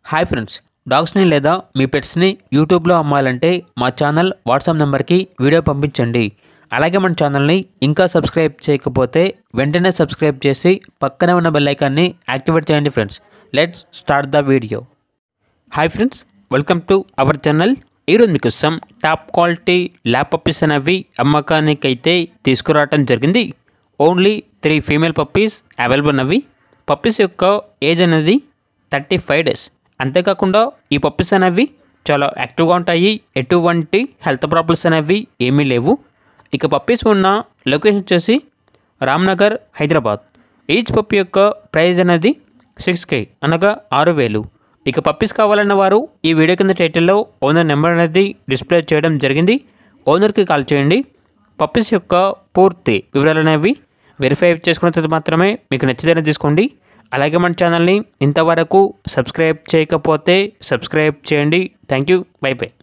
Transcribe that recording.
hi friends డాగ్స్ని లేదా మీ పెట్స్ని యూట్యూబ్లో అమ్మాలంటే మా ఛానల్ వాట్సాప్ నెంబర్కి వీడియో పంపించండి అలాగే మన ఛానల్ని ఇంకా సబ్స్క్రైబ్ చేయకపోతే వెంటనే సబ్స్క్రైబ్ చేసి పక్కనే ఉన్న బెల్ ఐకాన్ని యాక్టివేట్ చేయండి friends let's start the video hi friends welcome to our channel ఈరోజు మీకోసం టాప్ క్వాలిటీ ల్యాప్ పప్పీస్ అనేవి అమ్మకానికి అయితే తీసుకురావటం జరిగింది only three female puppies available ఉన్నవి పప్పీస్ యొక్క ఏజ్ అనేది థర్టీ ఫైవ్ డేస్ అంతేకాకుండా ఈ పప్పీస్ అనేవి చాలా యాక్టివ్గా ఉంటాయి ఎటువంటి హెల్త్ ప్రాబ్లమ్స్ అనేవి ఏమీ లేవు ఇక పప్పీస్ ఉన్న లొకేషన్ వచ్చేసి రామ్నగర్ హైదరాబాద్ ఈచ్ పప్పి యొక్క ప్రైస్ అనేది సిక్స్ కే అనగా ఆరు వేలు ఇక పప్పీస్ కావాలన్న వారు ఈ వీడియో కింద టైటిల్లో ఓనర్ నెంబర్ అనేది డిస్ప్లే చేయడం జరిగింది ఓనర్కి కాల్ చేయండి పప్పీస్ యొక్క పూర్తి వివరాలు అనేవి వెరిఫై చేసుకున్న తర్వాత మాత్రమే మీకు నచ్చితేనే తీసుకోండి అలాగే మన ఛానల్ని ఇంతవరకు సబ్స్క్రైబ్ చేయకపోతే సబ్స్క్రైబ్ చేయండి థ్యాంక్ యూ బై బై